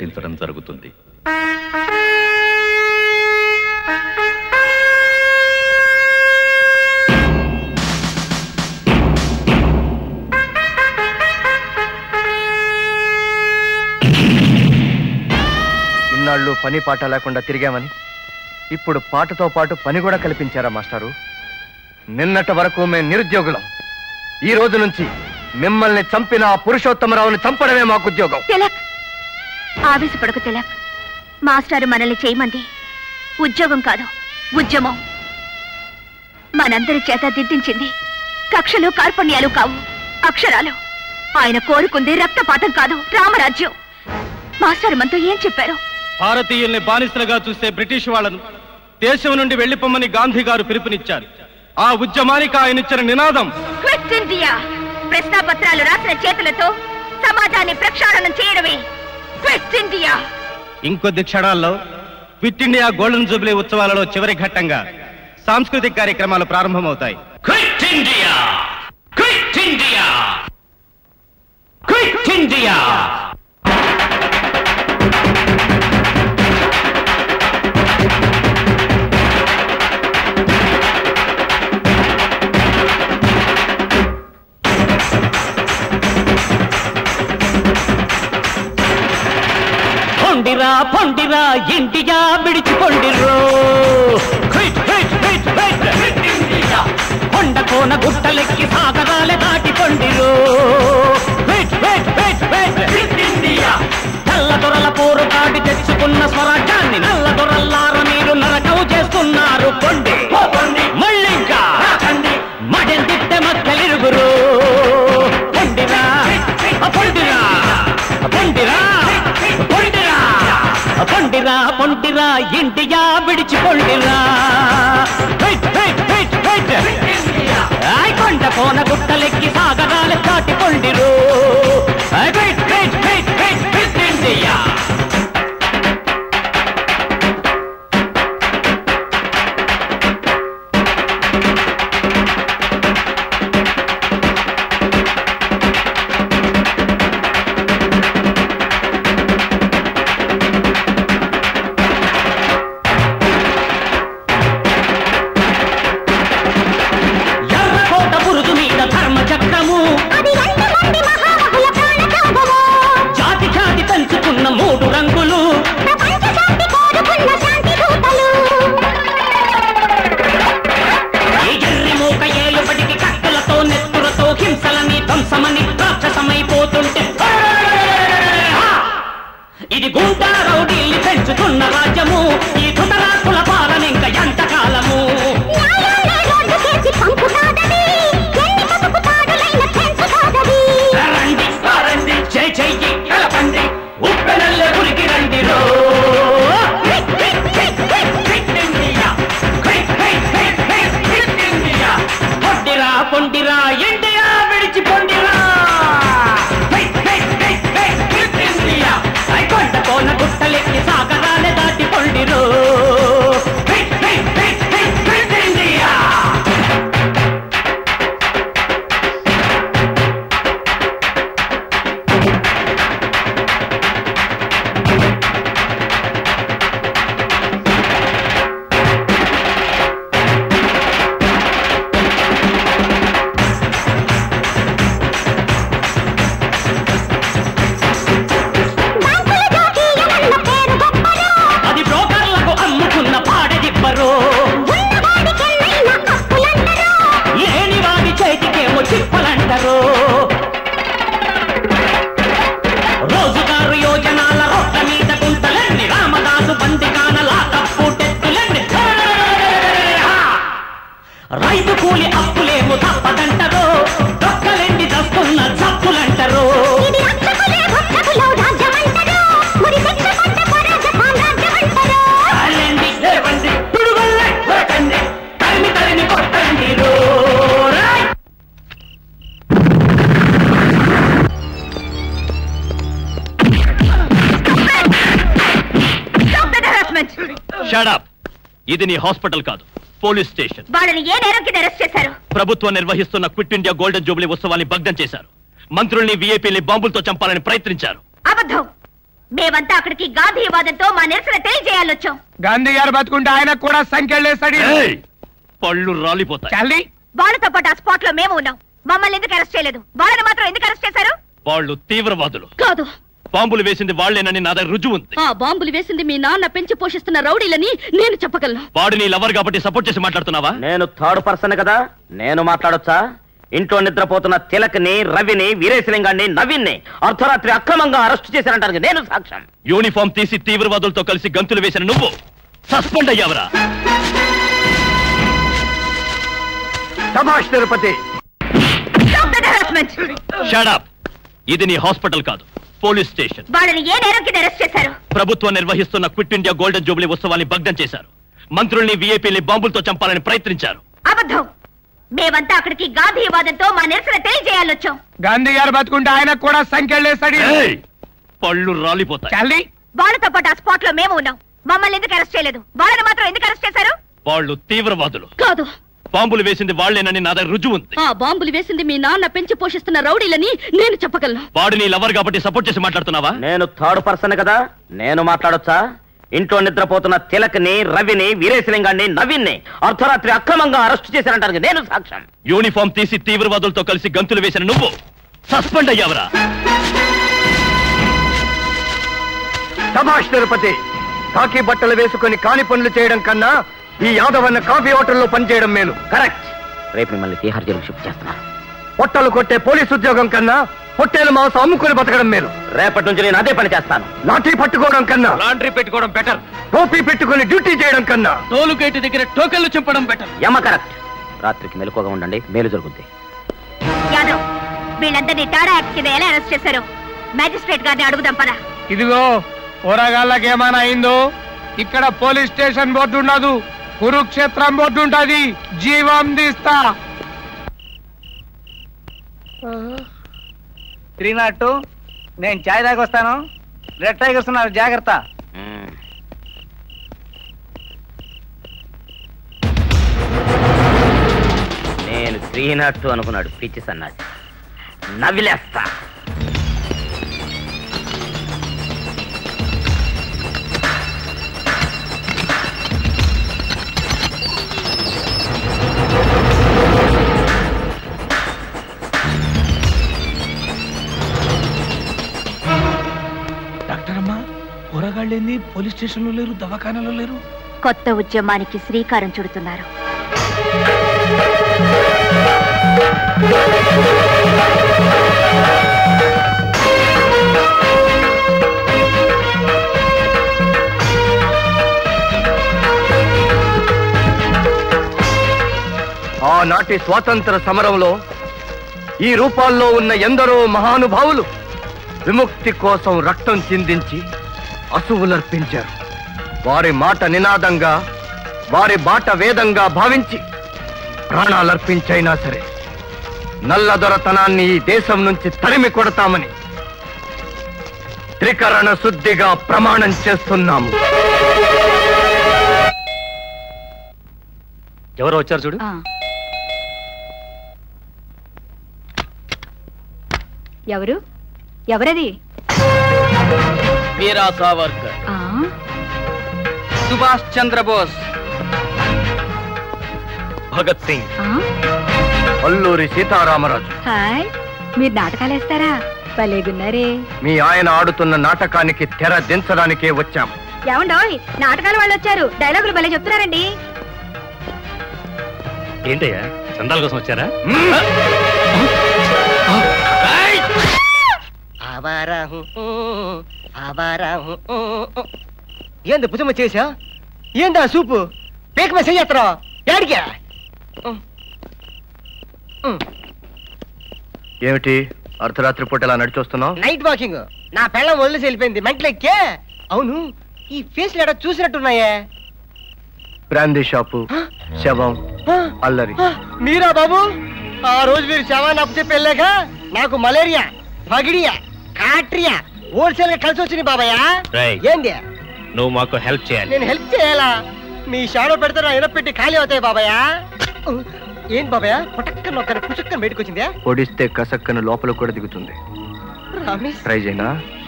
ప్రకటించడం జరుగుతుంది ఇన్నాళ్ళు పని పాట లేకుండా తిరిగామని ఇప్పుడు పాటతో పాటు పని కూడా కల్పించారా మాస్టారు నిన్నటి వరకు మేము నిరుద్యోగులం ఈ రోజు నుంచి మిమ్మల్ని చంపిన ఆ పురుషోత్తమరావుని చంపడమే మాకు ఉద్యోగం తిలక్ ఆవేశపడకు తిలక్ మాస్టారు మనల్ని చేయమంది ఉద్యోగం కాదు ఉద్యమం మనందరి చేత దిద్దించింది కక్షలు కార్పణ్యాలు కావు అక్షరాలు ఆయన కోరుకుంది రక్తపాతం కాదు రామరాజ్యం మాస్టర్ మనతో ఏం చెప్పారు భారతీయుల్ని బానిసలుగా చూసే బ్రిటిష్ వాళ్ళను దేశం నుండి వెళ్లిపోమ్మని గాంధీ గారు పిలుపునిచ్చారు ఆ ఉద్యమానికి ఆయన ఇచ్చిన నినాదం క్విట్ ఇండియా ప్రశ్నాపత్రాలు రాసిన చేతులతో సమాజాన్ని ప్రక్షాళనం చేయడమే క్విట్ ఇండియా ఇంకొద్ది క్షణాల్లో క్విట్ ఇండియా గోల్డెన్ జూబ్లీ ఉత్సవాలలో చివరి ఘట్టంగా సాంస్కృతిక కార్యక్రమాలు ప్రారంభమవుతాయి quit India quit India quit India పొండిరా పొండిరా ఇండియా విడిచిపొండిరో quit quit quit quit India కొండ కోన గుట్టలెక్కి సాగరాలే దాటి పొండిరో quit quit quit quit India తెల్ల దొరల పోరు కాడి తెచ్చుకున్న స్వరాజ్యాన్ని నల్ల దొరల్లార మీరు నరకం చేస్తున్నారు పొండి మళ్ళింకా మడెందిట్టే మధ్యలిరుగురు పొండిరా పొండిరా పొండిరా పొండిరా పొండిరా పొండిరా ఇండియా విడిచిపొండిరా హైట్, హైట్, హైట్, హైట్. ఆయ్ కొండ కోన గుట్టలెక్కి సాగరాలు దాటి పొండిరు ఆయ్ హైట్, హైట్, హైట్, హైట్, హైట్ ఇండియా ఎర్రకోట బురుజు మీద ధర్మ చక్రము జాతి ఖ్యాతి పెంచుకున్న మూడు రంగులు ఈ ఎర్రి మూక ఏలుబడికి కత్తులతో నెత్తులతో హింసలని ధ్వంసమని రాక్షసమైపోతుంటే ఆ! ఇది గుంటా రౌడీల్ని పెంచుతున్న రాజ్యము ఈ ధృతరాకుల పాలన ఇంకా ఎంతకాలము రండి రండి జై జై కలపండి ఉప్పెనల్లే ఉరికి రండి రో quick, quick, quick, quick, quick India. Quick, quick, quick, quick, quick India. పొండిరా పొండిరా ఇండియా విడిచి పొండిరా quick, quick, quick, quick, quick India. ఐ కొండ కోన గుట్టలెక్కి సాగరాలే దాటి పొండిరో quick, quick, quick, quick, quick India. అది బ్రోకర్లకు అమ్ముకున్న పాడదిబ్బరు లేని వాడి చేతికేమో చిప్పలంటారు రోజుగారు యోజనాల రొట్ట మీద గుంటలెన్ని రామదాసు బందికానలా తప్పుటెత్తులెన్ని రైతు కూలి అప్పులేమో తప్పదంటారు దొక్కలెండి దస్తున్న చప్పులంటారు కాళ్ళెండి, లేవండి, పిడుగుల్లే కొరకండి, తరిమి తరిమి కొట్టండి రో రాయ్. షడప్ ఇది నీ హాస్పిటల్ కాదు పోలీస్ స్టేషన్ వాళ్ళని ఏ నేరం కింద అరెస్ట్ చేశారు ప్రభుత్వం నిర్వహిస్తున్న క్విట్ ఇండియా గోల్డెన్ జూబ్లీ ఉత్సవాన్ని భగ్నం చేశారు మంత్రుల్ని విఐపీని బాంబులతో చంపాలని ప్రయత్నించారు అబద్ధం మేమంతా అక్కడికి గాంధీవాదంతో మా నిరసన తెలియజేయాలొచ్చాం గాంధీ గారు బతుకుంటే ఆయనకు కూడా సంఖ్యలేస్తాడు ఏయ్! పళ్ళు రాలిపోతాయి చల్లి వాళ్ళతో పాటు ఆ స్పాట్ లో మేము ఉన్నాం మమ్మల్ని ఎందుకు అరెస్ట్ చేయలేదు వాళ్ళని మాత్రం ఎందుకు అరెస్ట్ చేశారు వాళ్ళు తీవ్రవాదులు కాదు బాంబులు వేసింది వాళ్లేనని నా దగ్గర రుజువు ఉంది ఆ బాంబులు వేసింది మీ నాన్న పెంచి పోషిస్తున్న రౌడీలని నేను చెప్పగలను వాడు నీ లవర్ కాబట్టి సపోర్ట్ చేసి మాట్లాడుతున్నావా నేను థర్డ్ పర్సన్ కదా నేను మాట్లాడొచ్చా ఇంట్లో నిద్రపోతున్న తిలక్ని రవిని వీరేశలింగాన్ని నవీన్ని అర్ధరాత్రి అక్రమంగా అరెస్ట్ చేశారంటారు నేను సాక్ష్యం యూనిఫామ్ తీసి తీవ్రవాదులతో కలిసి గంతులు వేసిన నువ్వు సస్పెండ్ అయ్యావరా సభాష్ Tirupati Stop that harassment! Shut up ఇది నీ హాస్పిటల్ కాదు పోలీస్ స్టేషన్ వాళ్ళని ఏ నేరం కింద అరెస్ట్ చేశారు ప్రభుత్వం నిర్వహిస్తున్న క్విట్ ఇండియా గోల్డెన్ జూబ్లీ ఉత్సవాన్ని భగ్నం చేశారు మంత్రుల్ని వీఐపీని బాంబులతో చంపాలని ప్రయత్నించారు అబద్ధం మేమంతా అక్కడికి గాంధీవాదంతో మా నిరసన తెలియజేయాలొచ్చాం గాంధీ గారు బతుకుంటే ఆయనకు కూడా సంఖ్యలేస్తాడు ఏయ్! పళ్ళు రాలిపోతాయి చల్లి వాళ్ళతో పాటు ఆ స్పాట్ లో మేము ఉన్నాం మమ్మల్ని ఎందుకు అరెస్ట్ చేయలేదు వాళ్ళని మాత్రం ఎందుకు అరెస్ట్ చేశారు వాళ్ళు తీవ్రవాదులు కాదు బాంబులు వేసింది వాళ్లేనని నా దగ్గర రుజువు ఉంది ఆ బాంబులు వేసింది మీ నాన్న పెంచి పోషిస్తున్న రౌడీలని నేను చెప్పగలను వాడు నీ లవర్ కాబట్టి సపోర్ట్ చేసి మాట్లాడుతున్నావా నేను థర్డ్ పర్సన్ కదా నేను మాట్లాడొచ్చా ఇంట్లో నిద్రపోతున్న తిలక్ని రవిని వీరేశలింగాన్ని నవీన్ని అర్ధరాత్రి అక్రమంగా అరెస్ట్ చేశారంటారు నేను సాక్ష్యం యూనిఫామ్ తీసి తీవ్రవాదులతో కలిసి గంతులు వేసిన నువ్వు సస్పెండ్ అయ్యావరా సభాష్ తిరుపతి కాకి బట్టలు వేసుకొని కాని పనులు చేయడం కన్నా ఈ యాదవన్న కాఫీ హోటల్లో పనిచేయడం మేలు కరెక్ట్ రేపు మిమ్మల్ని తీహార్ జైలుకి షిఫ్ట్ చేస్తున్నాను పొట్టలు కొట్టే పోలీస్ ఉద్యోగం కన్నా పొట్టేలు మాంసం అమ్ముకుని బతకడం మేలు రేపటి నుంచి నేను అదే పని చేస్తాను లాఠీ పట్టుకోవడం కన్నా లాండ్రీ పెట్టుకోవడం బెటర్ టోపీ పెట్టుకుని డ్యూటీ చేయడం కన్నా టోలుగేట్ దగ్గర టోకెన్లు చింపడం బెటర్ యమ కరెక్ట్ రాత్రికి మెలకుగా ఉండండి మేలు జరుగుద్ది యాదవ్ వీళ్ళందరినీ టాడా యాక్ట్ కింద ఎలా అరెస్ట్ చేశారు మేజిస్ట్రేట్ గారిని అడుగుదాం పదా ఇదిగో ఊరగాళ్ళకి ఏమైనా అయిందో ఇక్కడ పోలీస్ స్టేషన్ బోర్డు ఉండదు కురుక్షేత్రం బోర్డు ఉంటది జీవం తీస్తా త్రీ నాట్ టూ నేను చాయ్ దాకా వస్తాను రెడ్ టైగర్స్ ఉన్నారు జాగ్రత్త మ్మ్. నేను త్రీ నాట్ టూ అనుకున్నాడు పిచ్చి సన్నాసి నవిలేస్తా డాక్టర్ అమ్మా ఊరగాళ్ళు ఏంది పోలీస్ స్టేషన్లో లేరు దవాఖానాలో లేరు కొత్త ఉద్యమానికి శ్రీకారం చుడుతున్నారు ఆనాటి స్వాతంత్ర సమరంలో ఈ రూపాల్లో ఉన్న ఎందరో మహానుభావులు విముక్తి కోసం రక్తం చిందించి అసువులర్పించారు వారి మాట నినాదంగా వారి బాట వేదంగా భావించి ప్రాణాలర్పించైనా సరే నల్లదొరతనాన్ని ఈ దేశం నుంచి తరిమి కొడతామని త్రికరణ శుద్ధిగా ప్రమాణం చేస్తున్నాము ఎవరో వచ్చారు చూడు ఎవరు ఎవరది వీరా సావర్కర్ సుభాష్ చంద్రబోస్ భగత్ సింగ్ అల్లూరి సీతారామరాజు హాయ్ మీరు నాటకాలు వేస్తారా భలేగున్నారే మీ ఆయన ఆడుతున్న నాటకానికి తెర దించడానికే వచ్చాం ఏమండోయ్ నాటకాల వాళ్ళు వచ్చారు డైలాగులు భలే చెప్తున్నారండి ఏంటయ్యా చందాల కోసం వచ్చారా ఏంది భుజమ చేసా ఏందా సూపు పేక మీద చెయ్యత్రా ఏడికా ఏమిటి అర్ధరాత్రి పూట ఇలా నడిచొస్తున్నావు నైట్ వాకింగ్ నా పెళ్ళం వదిలేసి వెళ్ళిపోయింది మెంటలెక్కే అవును ఈ ఫేస్ ఎక్కడ చూసినట్టున్నాయే బ్రాందీ షాపు శవం ఆ, అల్లరి ఆ, మీరా బాబు ఆ రోజు మీరు శవాన్ని అప్పచెప్పి వెళ్ళాక నాకు మలేరియా పగిడియా కాట్రియా హోల్సేల్ గా కలిసి వచ్చింది బాబాయ్ రేయ్. ఏంది నువ్వు మాకు హెల్ప్ చేయాలి నేను హెల్ప్ చేయాలా మీ షాడో పెడితే నా ఎనపెట్టి ఖాళీ అవుతాయి బాబాయ్ ఏం బాబాయ్ పుటక్కన నొక్కని పుసుక్కన బయటకు వచ్చిందే పొడిస్తే కసక్కను లోపల కూడా దిగుతుంది ప్రామిస్ ట్రై చేయనా